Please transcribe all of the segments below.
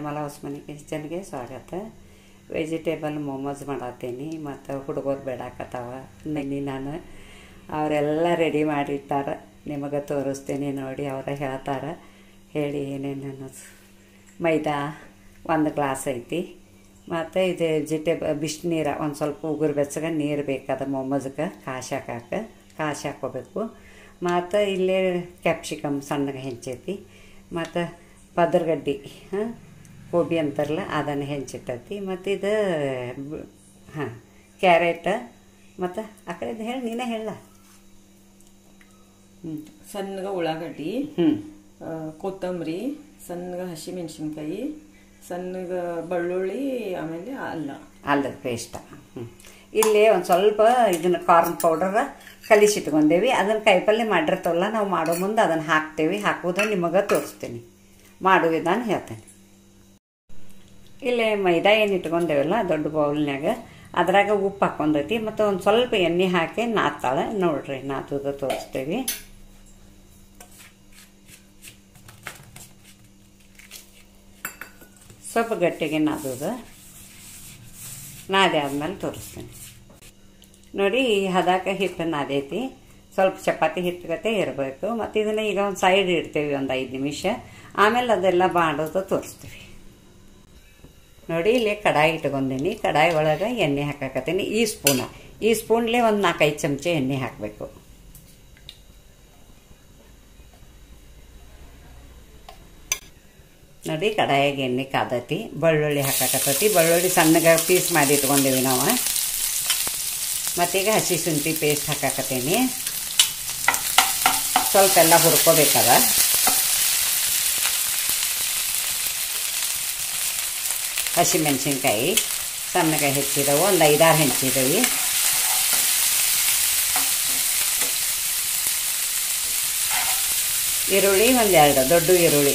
ನಿರ್ಮಲಾ ಹೊಸ್ಮನಿ ಕಿಚನ್ಗೆ ಸ್ವಾಗತ ವೆಜಿಟೇಬಲ್ ಮೋಮೋಸ್ ಮಾಡತ್ತೀನಿ ಮತ್ತು ಹುಡುಗರು ಬೇಡಾಕತ್ತಾವ ನೆನ್ನೆ ನಾನು ಅವರೆಲ್ಲ ರೆಡಿ ಮಾಡಿಟ್ಟಾರ ನಿಮಗೆ ತೋರಿಸ್ತೀನಿ ನೋಡಿ ಅವರ ಹೇಳ್ತಾರ ಹೇಳಿ ಏನೇನು ಅನ್ನೋದು ಮೈದಾ ಒಂದು ಗ್ಲಾಸ್ ಐತಿ ಮತ್ತು ಇದು ವೆಜಿಟೇಬಲ್ ಬಿಸಿನೀರು ಒಂದು ಸ್ವಲ್ಪ ಉಗುರು ಬೆಚ್ಚಗ ನೀರು ಬೇಕಾದ ಮೊಮ್ಮಜ್ಗೆ ಕಾಶಿ ಹಾಕಕ್ಕೆ ಕಾಶಿ ಹಾಕ್ಕೋಬೇಕು ಮತ್ತು ಇಲ್ಲೇ ಕ್ಯಾಪ್ಸಿಕಮ್ ಸಣ್ಣಗೆ ಹೆಂಚೈತಿ ಮತ್ತು ಪದರ್ಗಡ್ಡಿ ಹಾಂ ಗೋಬಿ ಅಂತಾರಲ್ಲ ಅದನ್ನು ಹೆಂಚಿಟ್ಟೈತಿ ಮತ್ತು ಇದು ಹಾಂ ಕ್ಯಾರೆಟ್ ಮತ್ತು ಆ ಕಡೆದು ಹೇಳಿ ನೀನೇ ಹೇಳ ಹ್ಞೂ ಸಣ್ಣಗ ಉಳ್ಳಾಗಡ್ಡಿ ಹ್ಞೂ ಆ, ಕೊತ್ತಂಬರಿ ಸಣ್ಣಗ ಹಸಿಮೆಣಸಿನ್ಕಾಯಿ ಸಣ್ಣಗ ಬೆಳ್ಳುಳ್ಳಿ ಆಮೇಲೆ ಅಲ್ಲ ಅಲ್ಲದ ಪೇಸ್ಟ ಹ್ಞೂ ಇಲ್ಲಿ ಒಂದು ಸ್ವಲ್ಪ ಇದನ್ನು ಕಾರ್ನ್ ಪೌಡರ್ ಕಲಿಸಿಟ್ಕೊಂಡೇವಿ ಅದನ್ನು ಕೈಪಲ್ಯ ಮಾಡಿರ್ತಾವಲ್ಲ ನಾವು ಮಾಡೋ ಮುಂದೆ ಅದನ್ನು ಹಾಕ್ತೇವೆ ಹಾಕೋದು ನಿಮಗೆ ತೋರಿಸ್ತೀನಿ ಮಾಡೋ ವಿಧಾನ ಹೇಳ್ತೇನೆ ಇಲ್ಲಿ ಮೈದಾ ಏನು ಇಟ್ಕೊಂಡೇವಲ್ಲ ದೊಡ್ಡ ಬೌಲ್ನ್ಯಾಗ ಅದ್ರಾಗ ಉಪ್ಪು ಹಾಕೊಂಡೈತಿ ಮತ್ತು ಒಂದು ಸ್ವಲ್ಪ ಎಣ್ಣೆ ಹಾಕಿ ನಾತಾಳೆ ನೋಡ್ರಿ ನಾತುದ ತೋರಿಸ್ತೇವೆ ಸ್ವಲ್ಪ ಗಟ್ಟಿಗೆ ನಾದೋದು ನಾದೆ ಆದ್ಮೇಲೆ ತೋರಿಸ್ತೇನೆ ನೋಡಿ ಈ ಹದಾಕ ಹಿಟ್ಟು ನಾದೈತಿ ಸ್ವಲ್ಪ ಚಪಾತಿ ಹಿಟ್ಟು ಗತೆ ಇರಬೇಕು ಮತ್ತು ಇದನ್ನ ಈಗ ಒಂದು ಸೈಡ್ ಇಡ್ತೇವೆ ಒಂದು ಐದು ನಿಮಿಷ ಆಮೇಲೆ ಅದೆಲ್ಲ ಮಾಡೋದು ತೋರಿಸ್ತೀವಿ ನೋಡಿ ಇಲ್ಲಿ ಕಡಾಯಿ ಇಟ್ಕೊಂಡೀನಿ ಕಡಾಯಿ ಒಳಗೆ ಎಣ್ಣೆ ಹಾಕಾಕತ್ತೀನಿ ಈ ಸ್ಪೂನ ಈ ಸ್ಪೂನ್ಲೆ ಒಂದು ನಾಲ್ಕೈದು ಚಮಚ ಎಣ್ಣೆ ಹಾಕಬೇಕು ನೋಡಿ ಕಡಾಯಿಗೆ ಎಣ್ಣೆ ಕಾದತಿ ಬೆಳ್ಳುಳ್ಳಿ ಹಾಕಾಕತ್ತೈತಿ ಬೆಳ್ಳುಳ್ಳಿ ಸಣ್ಣಗೆ ಪೀಸ್ ಮಾಡಿ ಇಟ್ಕೊಂಡೇವಿ ನಾವು ಮತ್ತೀಗ ಹಸಿ ಶುಂಠಿ ಪೇಸ್ಟ್ ಹಾಕಾಕತ್ತೀನಿ ಸ್ವಲ್ಪ ಎಲ್ಲ ಹುರ್ಕೋಬೇಕದ ಹಸಿಮೆಣಸಿನ್ಕಾಯಿ ಸಣ್ಣಗೆ ಹೆಚ್ಚಿದವು ಒಂದು ಐದಾರು ಹೆಂಚಿದವಿ ಈರುಳ್ಳಿ ಒಂದೆರಡು ದೊಡ್ಡ ಈರುಳ್ಳಿ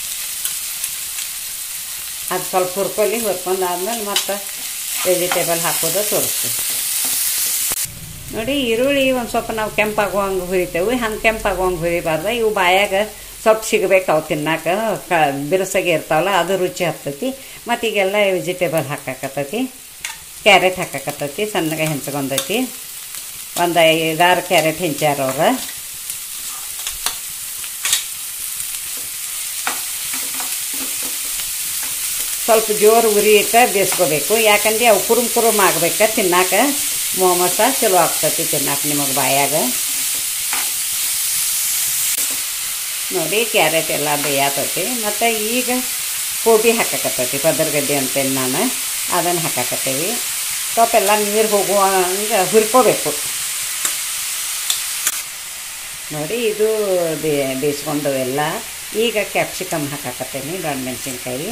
ಅದು ಸ್ವಲ್ಪ ಹುರ್ಕೊಳ್ಳಿ ಹುರ್ಕೊಂಡಾದ್ಮೇಲೆ ಮತ್ತೆ ವೆಜಿಟೇಬಲ್ ಹಾಕೋದು ತೋರಿಸ್ತೀವಿ ನೋಡಿ ಈರುಳ್ಳಿ ಒಂದು ಸ್ವಲ್ಪ ನಾವು ಕೆಂಪಾಗುವಂಗೆ ಹುರಿತೇವೆ ಹಂಗೆ ಕೆಂಪಾಗುವಂಗೆ ಹುರಿಬಾರ್ದು ಇವು ಬಾಯಾಗ ಸ್ವಲ್ಪ ಸಿಗಬೇಕು ಅವು ತಿನ್ನಾಕ ಕ ಬಿರುಸಾಗಿ ಇರ್ತಾವಲ್ಲ ಅದು ರುಚಿ ಹತ್ತೈತಿ ಮತ್ತು ಈಗೆಲ್ಲ ವೆಜಿಟೇಬಲ್ ಹಾಕಾಕತ್ತೈತಿ ಕ್ಯಾರೆಟ್ ಹಾಕಾಕತ್ತೈತಿ ಸಣ್ಣಗೆ ಹೆಂಚ್ಕೊಂಡೈತಿ ಒಂದು ಐದಾರು ಕ್ಯಾರೆಟ್ ಹೆಂಚ್ಯಾರ ಅವ್ರು ಸ್ವಲ್ಪ ಜೋರು ಉರಿ ಇಟ್ಟ ಬೇಯಿಸ್ಕೋಬೇಕು ಯಾಕಂದ್ರೆ ಅವು ಕುರುಮ್ ಕುರುಮ್ ಆಗ್ಬೇಕು ತಿನ್ನಾಕ ಮೋಮೋಸ ಚಲೋ ಆಗ್ತೈತಿ ತಿನ್ನಾಕ ನಿಮಗೆ ಬಾಯಾಗ ನೋಡಿ ಕ್ಯಾರೆಟ್ ಎಲ್ಲ ಬೇಯತೈತಿ ಮತ್ತು ಈಗ ಗೋಬಿ ಹಾಕಾಕತ್ತೈತಿ ಪದರ್ಗಡ್ಡೆ ಅಂತೇಳಿ ನಾನು ಅದನ್ನು ಹಾಕಾಕತ್ತೇವಿ ಸ್ವಲ್ಪ ಎಲ್ಲ ನೀರು ಹೋಗುವ ಹಂಗೆ ಹುರ್ಕೋಬೇಕು ನೋಡಿ ಇದು ಬೇ ಬೇಯಿಸ್ಕೊಂಡವೆಲ್ಲ ಈಗ ಕ್ಯಾಪ್ಸಿಕಮ್ ಹಾಕಾಕತ್ತೇನಿ ದೊಡ್ಡ ಮೆಣಸಿನ್ಕಾಯಿ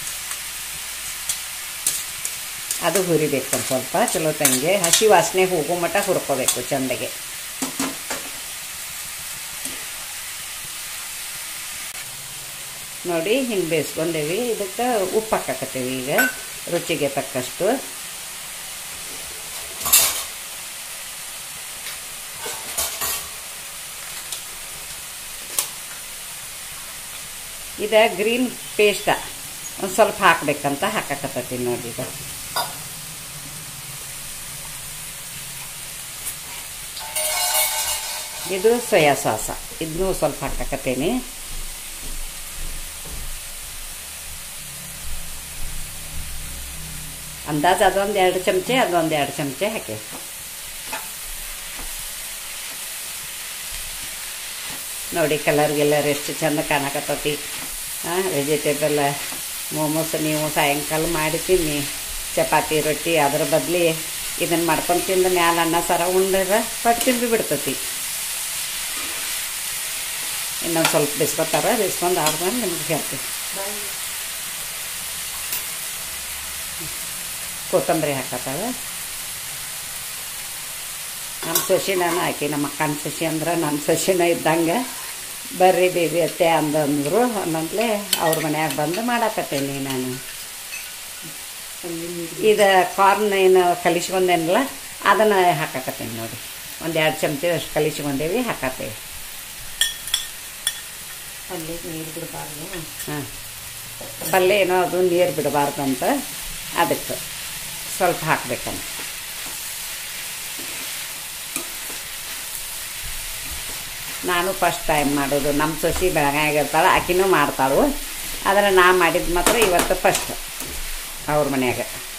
ಅದು ಹುರಿಬೇಕು ಒಂದು ಸ್ವಲ್ಪ ಚಲೋ ತಂಗೆ ಹಸಿ ವಾಸನೆ ಹೋಗೋ ಮಟ್ಟ ಹುರ್ಕೋಬೇಕು ಚಂದಗೆ ನೋಡಿ ಹಿಂಗೆ ಬೇಯಿಸ್ಕೊಂಡೇವಿ ಇದಕ್ಕೆ ಉಪ್ಪು ಹಾಕಾಕತ್ತೀವಿ ಈಗ ರುಚಿಗೆ ತಕ್ಕಷ್ಟು ಇದು ಗ್ರೀನ್ ಪೇಸ್ಟ ಒಂದು ಸ್ವಲ್ಪ ಹಾಕ್ಬೇಕಂತ ಹಾಕಾಕತ್ತೀನಿ ನೋಡಿ ಇದು ಇದು ಸೋಯಾ ಸಾಸ ಇದನ್ನೂ ಸ್ವಲ್ಪ ಹಾಕಾಕತ್ತೀನಿ ಅಂದಾಜು ಅದೊಂದು ಎರಡು ಚಮಚೆ ಅದೊಂದು ಎರಡು ಚಮಚೆ ಹಾಕಿ ನೋಡಿ ಕಲರ್ ಗಿಲ್ಲರ್ ಎಷ್ಟು ಚಂದ ಕಾಣಕತ್ತತಿ ಹಾಂ ವೆಜಿಟೇಬಲ್ ಮೋಮೋಸ್ ನೀವು ಸಾಯಂಕಾಲ ಮಾಡಿ ತಿನ್ನಿ ಚಪಾತಿ ರೊಟ್ಟಿ ಅದ್ರ ಬದಲಿ ಇದನ್ನು ಮಾಡ್ಕೊಂಡು ತಿಂದ ಮ್ಯಾಲ ಅನ್ನ ಸಾರ ಉಂಡ್ರೆ ಪಟ್ಟು ತಿಂದು ಬಿಡ್ತತಿ ಇನ್ನೊಂದು ಸ್ವಲ್ಪ ಬಿಸ್ಕೊತಾರ ಬಿಸ್ಕೊಂಡು ಆದ್ಮೇಲೆ ನಿಮ್ಗೆ ಹೇಳ್ತೀವಿ ಕೊತ್ತಂಬರಿ ಹಾಕತ್ತಾವ ನಮ್ಮ ಸೊಸಿನ ಹಾಕಿ ನಮ್ಮ ಅಕ್ಕನ ಸೊಸಿ ಅಂದ್ರೆ ನನ್ನ ಸೊಸಿನ ಇದ್ದಂಗೆ ಬರ್ರಿ ಬೇಬಿ ಅತ್ತೆ ಅಂದಂದ್ರು ಅನ್ನಂತಲೇ ಅವ್ರ ಮನ್ಯಾಗ ಬಂದು ಮಾಡಾಕತ್ತೇನಿ ನಾನು ಇದು ಕಾರ್ನ್ ಏನು ಕಲಿಸ್ಕೊಂಡೇನಲ್ಲ ಅದನ್ನು ಹಾಕಾಕತ್ತೇನೆ ನೋಡಿ ಒಂದು ಎರಡು ಚಮಚ ಅಷ್ಟು ಕಲಿಸ್ಕೊಂಡೇವಿ ಹಾಕತ್ತೇವೆ ಪಲ್ಯಕ್ಕೆ ನೀರು ಬಿಡಬಾರ್ದು ಹಾಂ ಪಲ್ಯ ಏನೋ ಅದು ನೀರು ಬಿಡಬಾರ್ದಂತ ಅದಕ್ಕೆ ಸ್ವಲ್ಪ ಹಾಕ್ಬೇಕಂತ ನಾನು ಫಸ್ಟ್ ಟೈಮ್ ಮಾಡೋದು ನಮ್ಮ ಸೊಸಿ ಬೆಳಗಾಗಿರ್ತಾಳೆ ಆಕಿನೂ ಮಾಡ್ತಾಳು ಆದರೆ ನಾ ಮಾಡಿದ್ದು ಮಾತ್ರ ಇವತ್ತು ಫಸ್ಟ್ ಅವ್ರ ಮನ್ಯಾಗ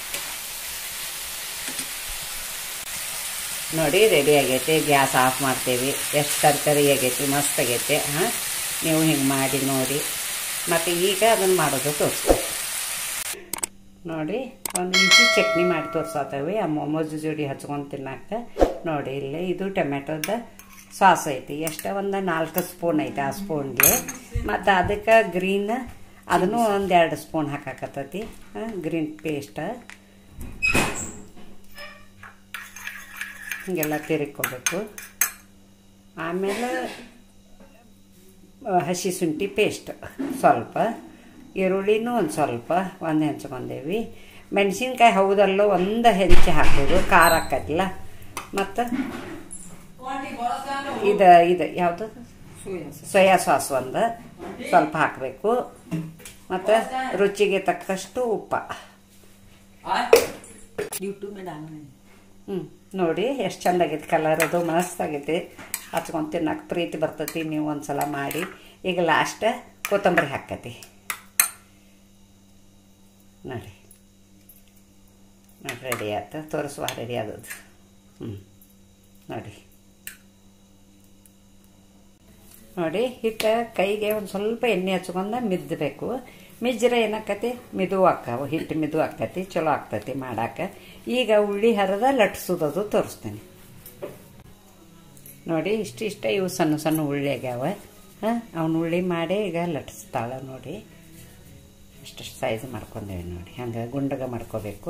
ನೋಡಿ ರೆಡಿ ಆಗೈತಿ ಗ್ಯಾಸ್ ಆಫ್ ಮಾಡ್ತೇವೆ ಎಷ್ಟು ತರಕಾರಿ ಆಗೈತಿ ಮಸ್ತ್ ಆಗೈತಿ ಹಾಂ ನೀವು ಹಿಂಗೆ ಮಾಡಿ ನೋಡಿ ಮತ್ತು ಈಗ ಅದನ್ನು ಮಾಡೋದು ತೋರಿಸ್ತೀವಿ ನೋಡಿ ಒಂದು ಇಂಚಿ ಚಟ್ನಿ ಮಾಡಿ ತೋರ್ಸತ್ತೇವೆ ಆ ಮೊಮೋಸ್ ಜೋಡಿ ಹಚ್ಕೊಂಡು ತಿನ್ನಾಕ ನೋಡಿ ಇಲ್ಲಿ ಇದು ಟೊಮೆಟೊದ ಸಾಸ್ ಐತಿ ಎಷ್ಟು ಒಂದು ನಾಲ್ಕು ಸ್ಪೂನ್ ಐತಿ ಆ ಸ್ಪೂನ್ಗೆ ಮತ್ತು ಅದಕ್ಕೆ ಗ್ರೀನ್ ಅದನ್ನು ಒಂದು ಎರಡು ಸ್ಪೂನ್ ಹಾಕಾಕತ್ತೈತಿ ಗ್ರೀನ್ ಪೇಸ್ಟ್ ಹಿಂಗೆಲ್ಲ ತಿರುಗ್ಕೋಬೇಕು ಆಮೇಲೆ ಹಸಿ ಶುಂಠಿ ಪೇಸ್ಟ್ ಸ್ವಲ್ಪ ಈರುಳ್ಳಿನೂ ಒಂದು ಸ್ವಲ್ಪ ಒಂದು ಹೆಂಚ್ಕೊಂಡೇವಿ ಮೆಣಸಿನ್ಕಾಯಿ ಹೌದಲ್ಲೋ ಒಂದು ಹೆಂಚು ಹಾಕೋದು ಖಾರ ಆಕತಿಲ್ಲ ಮತ್ತು ಇದು ಇದು ಯಾವುದು ಸೋಯಾ ಸಾಸ್ ಒಂದು ಸ್ವಲ್ಪ ಹಾಕಬೇಕು ಮತ್ತು ರುಚಿಗೆ ತಕ್ಕಷ್ಟು ಉಪ್ಪ ಯೂಟ್ಯೂಬ್ में डालना है ಹ್ಞೂ ನೋಡಿ ಎಷ್ಟು ಚಂದ ಆಗೈತೆ ಕಲರ್ ಅದು ಮಸ್ತ್ ಆಗೈತಿ ಹಚ್ಕೊಂಡು ತಿನ್ನಕ್ಕೆ ಪ್ರೀತಿ ಬರ್ತೈತಿ ನೀವು ಒಂದ್ಸಲ ಮಾಡಿ ಈಗ ಲಾಸ್ಟ್ ಕೊತ್ತಂಬರಿ ಹಾಕತಿ ನೋಡಿ ನೋಡಿ ರೆಡಿ ಆಯ್ತು ತೋರಿಸುವ ರೆಡಿ ಆದದ್ದು ಹ್ಞೂ ನೋಡಿ ನೋಡಿ ಹಿಟ್ಟು ಕೈಗೆ ಒಂದು ಸ್ವಲ್ಪ ಎಣ್ಣೆ ಹಚ್ಕೊಂಡು ಮಿದ್ದಬೇಕು ಮಿಜ್ರೆ ಏನಾಕತಿ ಮಿದು ಆಕ್ಕಾವು ಹಿಟ್ಟು ಮಿದು ಆಕತಿ ಚಲೋ ಆಗ್ತೈತಿ ಮಾಡಾಕ ಈಗ ಉಳ್ಳಿ ಹರದ ಲಟ್ಸೋದದು ತೋರಿಸ್ತೀನಿ ನೋಡಿ ಇಷ್ಟು ಇಷ್ಟ ಇವು ಸಣ್ಣ ಸಣ್ಣ ಉಳ್ಳಿ ಆಗ್ಯಾವ ಹಾಂ ಅವನು ಉಳ್ಳಿ ಮಾಡಿ ಈಗ ಲಟ್ಸ್ತಾಳೆ ನೋಡಿ ಇಷ್ಟಿಷ್ಟು ಸೈಜ್ ಮಾಡ್ಕೊಂಡೇವಿ ನೋಡಿ ಹಂಗೆ ಗುಂಡಗ ಮಾಡ್ಕೋಬೇಕು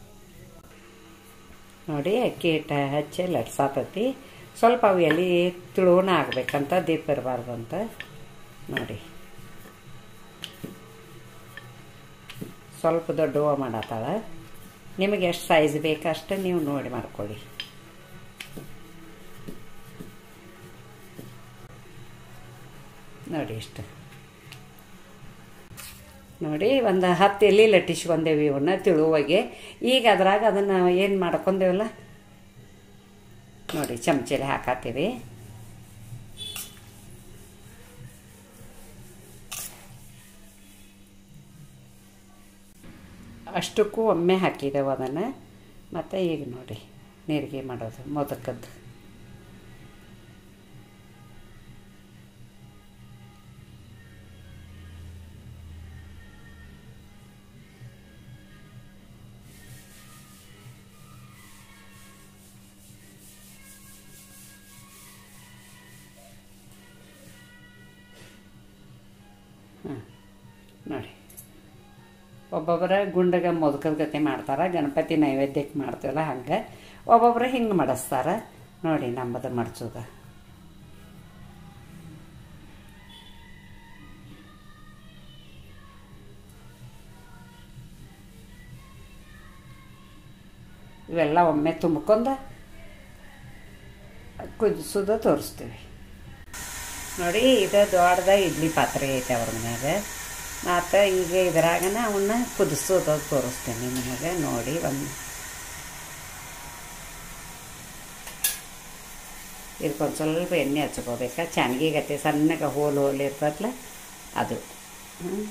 ನೋಡಿ ಅಕ್ಕಿ ಹಿಟ್ಟು ಹಚ್ಚಿ ಲಟ್ಸಾತತಿ ಸ್ವಲ್ಪ ಅವು ಎಲೆ ತಿಳುವನ ಆಗ್ಬೇಕಂತ ದೀಪ ಇರಬಾರ್ದು ಅಂತ ನೋಡಿ ಸ್ವಲ್ಪ ದೊಡ್ಡವ ಮಾಡತ್ತಾಳ ನಿಮಗೆ ಎಷ್ಟು ಸೈಜ್ ಬೇಕಷ್ಟು ನೀವು ನೋಡಿ ಮಾಡ್ಕೊಳ್ಳಿ ನೋಡಿ ಇಷ್ಟು ನೋಡಿ ಒಂದು ಹತ್ತು ಎಲೆ ಲಟ್ಟಿಸ್ಕೊಂಡೇವಿ ಇವನ್ನ ತಿಳುವಾಗೆ ಈಗ ಅದ್ರಾಗ ಅದನ್ನು ಏನು ಮಾಡ್ಕೊಂಡೇವಲ್ಲ ನೋಡಿ ಚಮಚಲಿ ಹಾಕತ್ತೀವಿ ಅಷ್ಟಕ್ಕೂ ಒಮ್ಮೆ ಹಾಕಿದೆವು ಅದನ್ನು ಮತ್ತು ಈಗ ನೋಡಿ ನೀರಿಗೆ ಮಾಡೋದು ಮೊದಕದ್ದು ಹಾಂ ನೋಡಿ ಒಬ್ಬೊಬ್ಬರ ಗುಂಡಗ ಮೊದಕದ ಗತಿ ಮಾಡ್ತಾರೆ ಗಣಪತಿ ನೈವೇದ್ಯಕ್ಕೆ ಮಾಡ್ತೀವಲ್ಲ ಹಂಗೆ ಒಬ್ಬೊಬ್ಬರು ಹಿಂಗೆ ಮಾಡಿಸ್ತಾರೆ ನೋಡಿ ನಮ್ಮದು ಮಡ್ಸೋದ ಇವೆಲ್ಲ ಒಮ್ಮೆ ತುಂಬ್ಕೊಂಡು ಕುದಿಸೋದು ತೋರಿಸ್ತೀವಿ ನೋಡಿ ಇದು ದೊಡ್ಡದ ಇಡ್ಲಿ ಪಾತ್ರೆ ಐತೆ ಅವ್ರ ಮನ್ಯಾಗ ಮತ್ತು ಈಗ ಇದ್ರಾಗನ ಅವನ್ನ ಕುದಿಸೋದು ತೋರಿಸ್ತೀನಿ ನಿಮಗೆ ನೋಡಿ ಒಂದು ಇದಕ್ಕೊಂದು ಸ್ವಲ್ಪ ಎಣ್ಣೆ ಹಚ್ಕೋಬೇಕಾ ಚೆನ್ನಾಗಿ ಗತಿ ಸಣ್ಣಗೆ ಹೋಲ್ ಹೋಲ್ ಇರ್ತದಲ್ಲ ಅದು ಹ್ಞೂ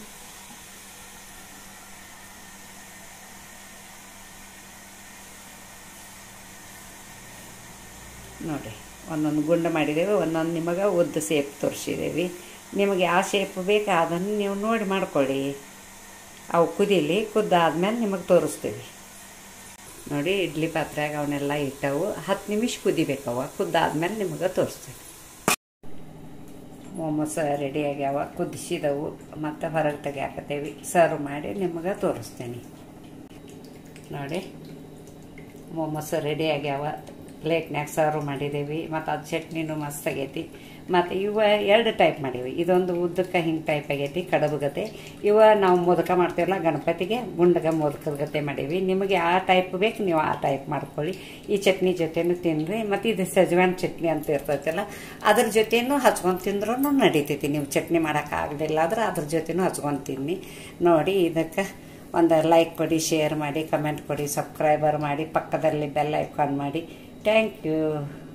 ನೋಡಿ ಒಂದೊಂದು ಗುಂಡು ಮಾಡಿದ್ದೇವೆ ಒಂದೊಂದು ನಿಮಗೆ ಉದ್ದ ಶೇಪ್ ತೋರಿಸಿದ್ದೇವೆ ನಿಮಗೆ ಯಾವ ಶೇಪ್ ಬೇಕು ಅದನ್ನು ನೀವು ನೋಡಿ ಮಾಡ್ಕೊಳ್ಳಿ ಅವು ಕುದೀಲಿ ಕುದ್ದಾದ್ಮೇಲೆ ನಿಮಗೆ ತೋರಿಸ್ತೀವಿ ನೋಡಿ ಇಡ್ಲಿ ಪಾತ್ರೆಯಾಗ ಅವನ್ನೆಲ್ಲ ಇಟ್ಟವು ಹತ್ತು ನಿಮಿಷ ಕುದಿಬೇಕವ ಕುದ್ದಾದ್ಮೇಲೆ ನಿಮಗೆ ತೋರಿಸ್ತೀವಿ ಮೊಮೋಸ್ ರೆಡಿ ಆಗ್ಯಾವ ಕುದಿಸಿದವು ಮತ್ತು ಹೊರಗೆ ತೆಗಿಯಾಕತ್ತೇವಿ ಸರ್ವ್ ಮಾಡಿ ನಿಮಗೆ ತೋರಿಸ್ತೀನಿ ನೋಡಿ ಮೊಮೋಸ್ ರೆಡಿ ಆಗ್ಯಾವ ಪ್ಲೇಟ್ನ್ಯಾಗ ಸರ್ವ್ ಮಾಡಿದ್ದೀವಿ ಮತ್ತು ಅದು ಚಟ್ನಿನೂ ಮಸ್ತ್ ಆಗೈತಿ ಮತ್ತು ಇವ ಎರಡು ಟೈಪ್ ಮಾಡೀವಿ ಇದೊಂದು ಉದ್ದಕ್ಕೆ ಹಿಂಗೆ ಟೈಪ್ ಆಗೈತಿ ಕಡಬು ಗತೆ ಇವ ನಾವು ಮೋದಕ ಮಾಡ್ತೀವಲ್ಲ ಗಣಪತಿಗೆ ಗುಂಡಗ ಮೋದಕದ ಗತೆ ಮಾಡೀವಿ ನಿಮಗೆ ಆ ಟೈಪ್ ಬೇಕು ನೀವು ಆ ಟೈಪ್ ಮಾಡ್ಕೊಳ್ಳಿ ಈ ಚಟ್ನಿ ಜೊತೆನೂ ತಿನ್ನಿರಿ ಮತ್ತು ಇದು ಸಜ್ವಾನ್ ಚಟ್ನಿ ಅಂತ ಇರ್ತೈತಲ್ಲ ಅದ್ರ ಜೊತೆನೂ ಹಚ್ಕೊಂಡು ತಿಂದ್ರೂ ನಡೀತೈತಿ ನೀವು ಚಟ್ನಿ ಮಾಡೋಕ್ಕಾಗಲಿಲ್ಲ ಅಂದ್ರೆ ಅದ್ರ ಜೊತೆನೂ ಹಚ್ಕೊಂಡು ತಿನ್ನಿ ನೋಡಿ ಇದಕ್ಕೆ ಒಂದು ಲೈಕ್ ಕೊಡಿ ಶೇರ್ ಮಾಡಿ ಕಮೆಂಟ್ ಕೊಡಿ ಸಬ್ಸ್ಕ್ರೈಬರ್ ಮಾಡಿ ಪಕ್ಕದಲ್ಲಿ ಬೆಲ್ ಐಕಾನ್ ಮಾಡಿ ಥ್ಯಾಂಕ್ ಯು